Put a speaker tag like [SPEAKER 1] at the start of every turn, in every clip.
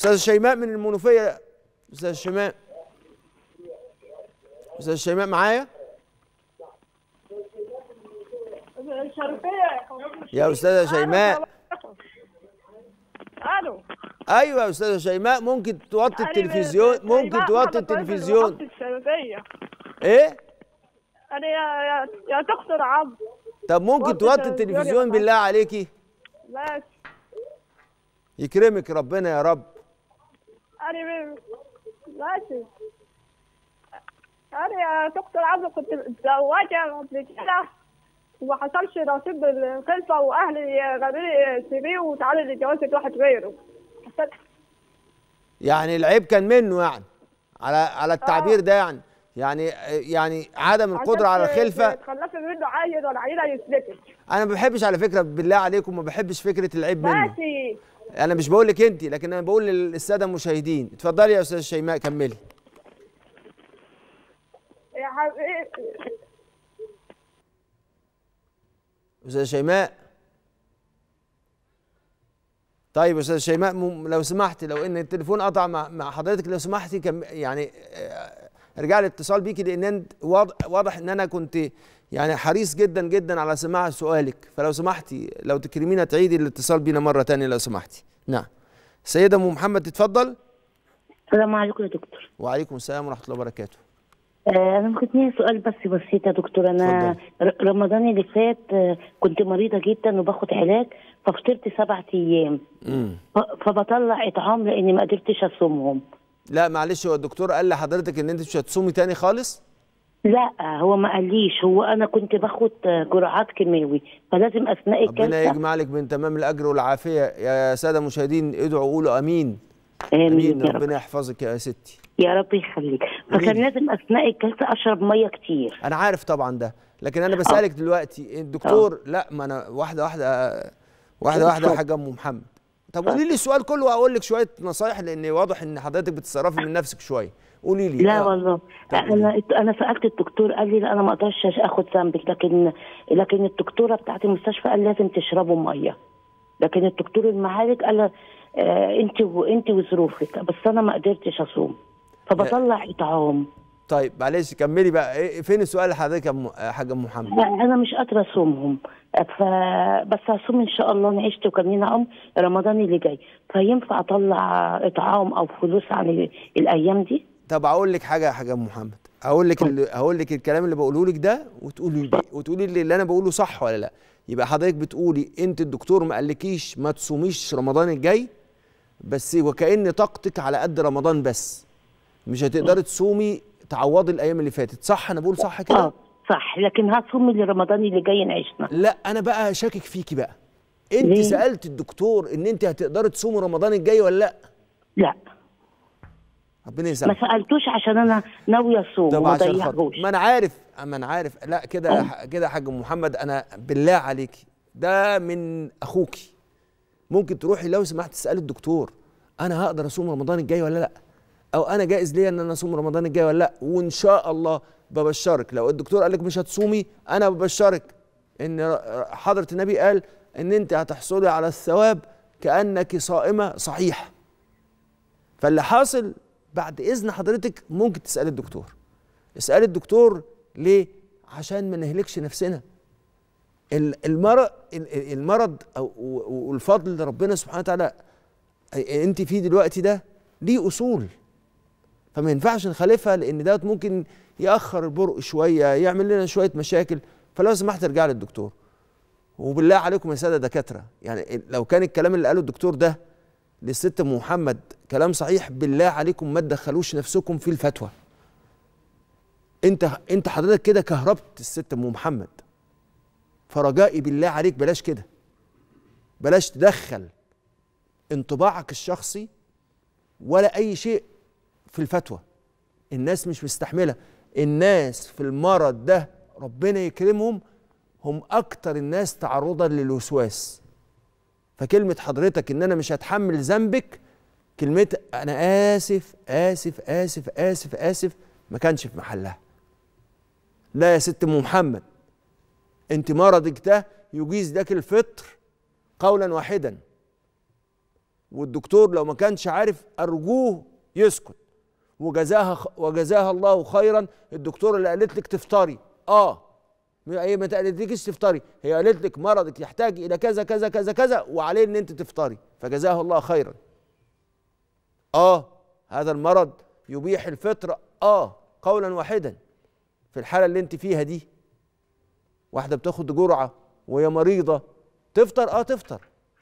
[SPEAKER 1] استاذ شيماء من المنوفيه استاذ شيماء استاذ شيماء معايا يا استاذه شيماء
[SPEAKER 2] الو
[SPEAKER 1] ايوه يا استاذه شيماء ممكن توطي التلفزيون ممكن توطي التلفزيون
[SPEAKER 2] الشرقية
[SPEAKER 1] ايه
[SPEAKER 2] انا يا يا يا دكتور عبد
[SPEAKER 1] طب ممكن
[SPEAKER 2] وطي
[SPEAKER 1] توطي
[SPEAKER 2] التلفزيون يا
[SPEAKER 1] التلفزيون
[SPEAKER 2] فندم.
[SPEAKER 1] بالله عليكي
[SPEAKER 2] ماشي
[SPEAKER 1] يكرمك ربنا يا رب
[SPEAKER 2] انا ب- ماشي انا يا دكتور عبد كنت متزوجة قبل كده وما حصلش نصيب بالخلفة واهلي قالوا لي سيبيه وتعالي نتجوزي واحد غيره حصل-
[SPEAKER 1] يعني العيب كان منه يعني على على التعبير ده يعني يعني يعني عدم القدره على
[SPEAKER 2] عشان
[SPEAKER 1] الخلفه
[SPEAKER 2] تخلفي منه عيل ولا عيله يثبتك
[SPEAKER 1] انا ما بحبش على فكره بالله عليكم ما بحبش فكره العيب منه
[SPEAKER 2] ماشي
[SPEAKER 1] انا مش بقول لك انت لكن انا بقول للساده المشاهدين اتفضلي يا استاذ شيماء كملي
[SPEAKER 2] يا حبيبي
[SPEAKER 1] استاذ شيماء طيب استاذ شيماء مم- لو سمحت لو ان التليفون قطع مع, مع حضرتك لو سمحتي كم يعني آه، ارجع لي اتصال بيكي لان انت واضح, واضح ان انا كنت يعني حريص جدا جدا على سماع سؤالك فلو سمحتي لو تكرمينا تعيدي الاتصال بينا مره تانية لو سمحتي نعم سيدة ام محمد تتفضل
[SPEAKER 3] السلام عليكم يا دكتور
[SPEAKER 1] وعليكم السلام ورحمه الله وبركاته
[SPEAKER 3] آه انا كنت ليا سؤال بس بسيط يا دكتور انا
[SPEAKER 1] اتفضل.
[SPEAKER 3] ر- رمضان اللي فات آه كنت مريضه جدا وباخد علاج ففطرت سبعة ايام
[SPEAKER 1] امم
[SPEAKER 3] ف- فبطلع اطعام لاني ما قدرتش اصومهم
[SPEAKER 1] لا معلش هو الدكتور قال لحضرتك ان انت مش هتصومي تاني خالص
[SPEAKER 3] لا هو ما قاليش هو انا كنت باخد آه، جرعات كيماوي فلازم اثناء
[SPEAKER 1] ربنا
[SPEAKER 3] الجلسه
[SPEAKER 1] يجمع لك من تمام الاجر والعافيه يا ساده مشاهدين ادعوا قولوا امين
[SPEAKER 3] امين
[SPEAKER 1] امين
[SPEAKER 3] يا رب
[SPEAKER 1] ربنا يحفظك يا ستي
[SPEAKER 3] يا رب يخليك فكان
[SPEAKER 1] أمين.
[SPEAKER 3] لازم اثناء الجلسه اشرب ميه كتير
[SPEAKER 1] انا عارف طبعا ده لكن انا بسالك دلوقتي الدكتور لا ما انا واحده واحده واحده واحده يا حاجه ام محمد طب قولي لي السؤال كله واقول لك شويه نصايح لان واضح ان حضرتك بتتصرفي من نفسك شويه قولي لي
[SPEAKER 3] لا
[SPEAKER 1] آه.
[SPEAKER 3] والله
[SPEAKER 1] طب
[SPEAKER 3] انا انا سالت الدكتور قال لي لا انا ما اقدرش اخد سامبل لكن لكن الدكتوره بتاعت المستشفى قال لازم تشربوا ميه لكن الدكتور المعالج قال آه انت وانت وظروفك بس انا ما قدرتش اصوم فبطلع اطعام
[SPEAKER 1] طيب معلش كملي بقى إيه فين السؤال لحضرتك يا أم- يا حاجه ام محمد
[SPEAKER 3] لا، انا مش قادره اصومهم ف بس هصوم ان شاء الله إن عشت وكان لنا عمر رمضان اللي جاي فينفع اطلع اطعام او فلوس عن ال- الايام دي
[SPEAKER 1] طب اقول لك حاجه يا حاجه ام محمد هقول لك اللي هقول لك الكلام اللي بقوله لك ده وتقولي لي وتقولي لي اللي انا بقوله صح ولا لا يبقى حضرتك بتقولي انت الدكتور ما قالكيش ما تصوميش رمضان الجاي بس وكأن طاقتك على قد رمضان بس مش هتقدري تصومي تعوضي الايام اللي فاتت صح انا بقول صح كده
[SPEAKER 3] اه صح لكن هصوم لرمضان اللي جاي نعيشنا
[SPEAKER 1] لا انا بقى شاكك فيكي بقى انت
[SPEAKER 3] ليه؟
[SPEAKER 1] سالت الدكتور ان انت هتقدري تصومي رمضان الجاي ولا لا
[SPEAKER 3] لا
[SPEAKER 1] ربنا
[SPEAKER 3] ما
[SPEAKER 1] يسامحك
[SPEAKER 3] سالتوش عشان انا ناويه اصوم
[SPEAKER 1] طب
[SPEAKER 3] وما
[SPEAKER 1] عشان خاطر
[SPEAKER 3] ضيعهوش
[SPEAKER 1] ما انا عارف ما انا عارف لا كده يا ح- كده يا حاج محمد انا بالله عليكي ده من اخوكي ممكن تروحي لو سمحت تسالي الدكتور انا هقدر اصوم رمضان الجاي ولا لا او انا جائز ليا ان انا اصوم رمضان الجاي ولا لا وان شاء الله ببشرك لو الدكتور قال لك مش هتصومي انا ببشرك ان ر- حضره النبي قال ان انت هتحصلي على الثواب كانك صائمه صحيح فاللي حاصل بعد اذن حضرتك ممكن تسالي الدكتور اسالي الدكتور ليه عشان ما نهلكش نفسنا ال- المرض ال- المرض او و- والفضل اللي ربنا سبحانه وتعالى انت فيه دلوقتي ده ليه اصول فما ينفعش نخالفها لان ده ممكن ياخر البرق شويه يعمل لنا شويه مشاكل فلو سمحت ارجع للدكتور وبالله عليكم يا ساده دكاتره يعني لو كان الكلام اللي قاله الدكتور ده للست ام محمد كلام صحيح بالله عليكم ما تدخلوش نفسكم في الفتوى انت انت حضرتك كده كهربت الست ام محمد فرجائي بالله عليك بلاش كده بلاش تدخل انطباعك الشخصي ولا اي شيء في الفتوى الناس مش مستحمله الناس في المرض ده ربنا يكرمهم هم اكتر الناس تعرضا للوسواس فكلمه حضرتك ان انا مش هتحمل ذنبك كلمه انا اسف اسف اسف اسف اسف ما كانش في محلها لا يا ست ام محمد انت مرضك ده يجيز لك الفطر قولا واحدا والدكتور لو ما كانش عارف ارجوه يسكت وجزاها خ- وجزاها الله خيرا الدكتوره اللي قالت لك تفطري اه هي ما قالتلكيش تفطري هي قالت لك مرضك يحتاج الى كذا كذا كذا كذا وعليه ان انت تفطري فجزاها الله خيرا اه هذا المرض يبيح الفطر اه قولا واحدا في الحاله اللي انت فيها دي واحده بتاخد جرعه وهي مريضه تفطر اه تفطر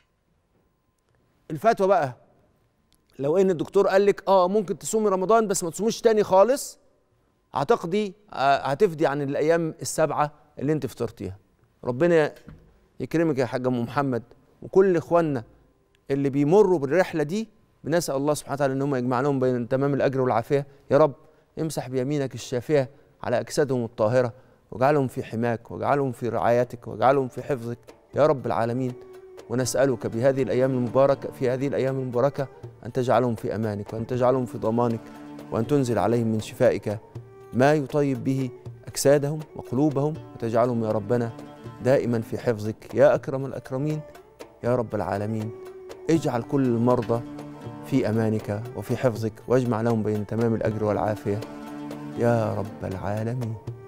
[SPEAKER 1] الفتوى بقى لو ان الدكتور قال لك اه ممكن تصومي رمضان بس ما تصوميش تاني خالص هتقضي آه، هتفدي عن الايام السبعه اللي انت فطرتيها ربنا يكرمك يا حاج ام محمد وكل اخواننا اللي بيمروا بالرحله دي بنسال الله سبحانه وتعالى ان هم يجمع لهم بين تمام الاجر والعافيه يا رب امسح بيمينك الشافيه على اجسادهم الطاهره واجعلهم في حماك واجعلهم في رعايتك واجعلهم في حفظك يا رب العالمين ونسألك بهذه الأيام المباركة في هذه الأيام المباركة أن تجعلهم في أمانك وأن تجعلهم في ضمانك وأن تنزل عليهم من شفائك ما يطيب به أجسادهم وقلوبهم وتجعلهم يا ربنا دائما في حفظك يا أكرم الأكرمين يا رب العالمين اجعل كل المرضى في أمانك وفي حفظك واجمع لهم بين تمام الأجر والعافية يا رب العالمين